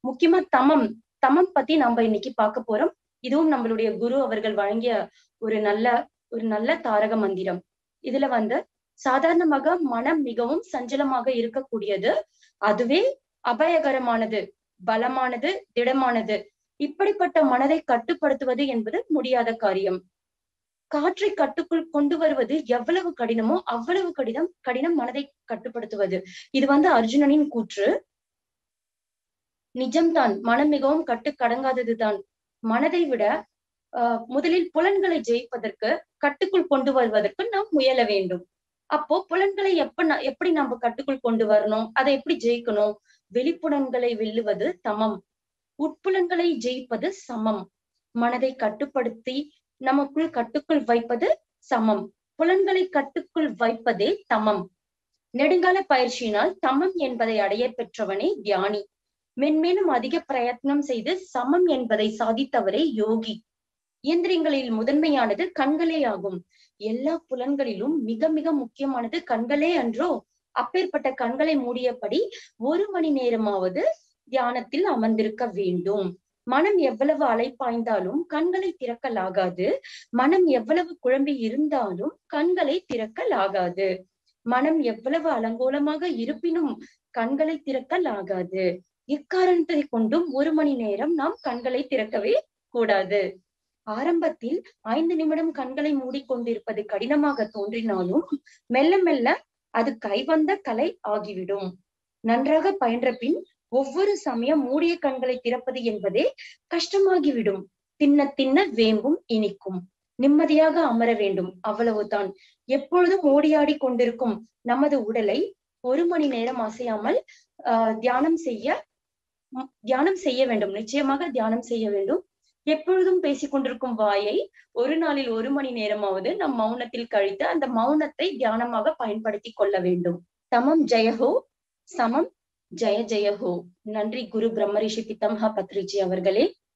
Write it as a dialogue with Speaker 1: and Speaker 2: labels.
Speaker 1: முக்கியமா தமம் தமம் பத்தி நம்ம இன்னைக்கு பார்க்க போறோம் இதுவும் நம்மளுடைய குரு அவர்கள் வழங்கிய ஒரு நல்ல ஒரு நல்ல தாரக மந்திரம் இதுல வந்து சாதாரணமாக மனம் மிகவும் சஞ்சலமாக இருக்கக்கூடியது அதுவே அபாயகரமானது பலமானது திடமானது இப்படிப்பட்ட மனதை கட்டுப்படுத்துவது என்பது முடியாத காரியம் காற்றை கட்டுக்குள் கொண்டு வருவது எவ்வளவு கடினமோ அவ்வளவு கடினம் கடினம் மனதை கட்டுப்படுத்துவது இது வந்து அர்ஜுனனின் கூற்று நிஜம்தான் மனம் மிகவும் கட்டு கடங்காததுதான் மனதை விட ஆஹ் முதலில் புலன்களை ஜெயிப்பதற்கு கட்டுக்குள் கொண்டு வருவதற்கு நாம் முயல வேண்டும் அப்போ புலன்களை எப்ப எப்படி நம்ம கட்டுக்குள் கொண்டு வரணும் அதை எப்படி ஜெயிக்கணும் வெளிப்புலன்களை வெல்லுவது தமம் உட்புலன்களை ஜெயிப்பது சமம் மனதை கட்டுப்படுத்தி நமக்குள் கட்டுக்குள் வைப்பது சமம் புலன்களை கட்டுக்குள் வைப்பதே தமம் நெடுங்கால பயிற்சியினால் தமம் என்பதை அடைய பெற்றவனே தியானி மென்மேலும் அதிக பிரயத்னம் செய்து சமம் என்பதை சாதித்தவரே யோகி இயந்திரங்களில் முதன்மையானது கண்களே ஆகும் எல்லா புலன்களிலும் மிக மிக முக்கியமானது கண்களே அன்றோ அப்பேற்பட்ட கண்களை மூடியபடி ஒரு மணி நேரமாவது தியானத்தில் அமர்ந்திருக்க வேண்டும் மனம் எவ்வளவு அலைப்பாய்ந்தாலும் கண்களை திறக்கலாகாது மனம் எவ்வளவு குழம்பி இருந்தாலும் கண்களை திறக்கலாகாது மனம் எவ்வளவு அலங்கோலமாக இருப்பினும் கண்களை திறக்கலாகாது இக்காரணத்தை கொண்டும் ஒரு மணி நேரம் நாம் கண்களை திறக்கவே கூடாது ஆரம்பத்தில் ஐந்து நிமிடம் கண்களை மூடிக்கொண்டிருப்பது கடினமாக தோன்றினாலும் மெல்ல மெல்ல அது கைவந்த கலை ஆகிவிடும் நன்றாக பயின்ற பின் ஒவ்வொரு சமயம் மூடிய கண்களை திறப்பது என்பதே கஷ்டமாகிவிடும் தின்ன தின்ன வேம்பும் இனிக்கும் நிம்மதியாக அமர வேண்டும் அவ்வளவுதான் எப்பொழுதும் ஓடியாடி கொண்டிருக்கும் நமது உடலை ஒரு மணி நேரம் அசையாமல் ஆஹ் தியானம் செய்ய தியானம் செய்ய வேண்டும் நிச்சயமாக தியானம் செய்ய வேண்டும் எப்பொழுதும் பேசிக் கொண்டிருக்கும் வாயை ஒரு நாளில் ஒரு மணி நேரமாவது நம் மௌனத்தில் கழித்து அந்த மௌனத்தை தியானமாக பயன்படுத்தி கொள்ள வேண்டும் தமம் ஜெயஹோ சமம் ஜெய ஜெயஹோ நன்றி குரு பிரம்மரிஷி பித்தம்ஹா பத்ரிஜி அவர்களே